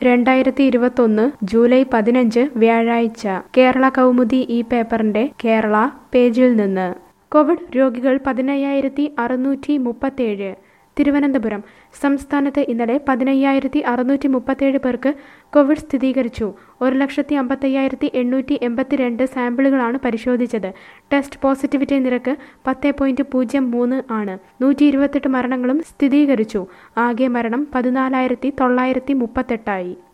രണ്ടായിരത്തി ഇരുപത്തൊന്ന് ജൂലൈ പതിനഞ്ച് വ്യാഴാഴ്ച കേരള കൗമുദി ഈ പേപ്പറിന്റെ കേരള പേജിൽ നിന്ന് കോവിഡ് രോഗികൾ പതിനയ്യായിരത്തി അറുന്നൂറ്റി മുപ്പത്തേഴ് തിരുവനന്തപുരം സംസ്ഥാനത്ത് ഇന്നലെ പതിനയ്യായിരത്തി അറുന്നൂറ്റി മുപ്പത്തേഴ് പേർക്ക് കോവിഡ് സ്ഥിരീകരിച്ചു ഒരു ലക്ഷത്തി അമ്പത്തയ്യായിരത്തി എണ്ണൂറ്റി എൺപത്തിരണ്ട് സാമ്പിളുകളാണ് പരിശോധിച്ചത് ടെസ്റ്റ് പോസിറ്റിവിറ്റി നിരക്ക് പത്ത് പോയിന്റ് പൂജ്യം മൂന്ന് ആണ് നൂറ്റി ഇരുപത്തെട്ട് മരണങ്ങളും സ്ഥിരീകരിച്ചു ആകെ മരണം പതിനാലായിരത്തി തൊള്ളായിരത്തി മുപ്പത്തെട്ടായി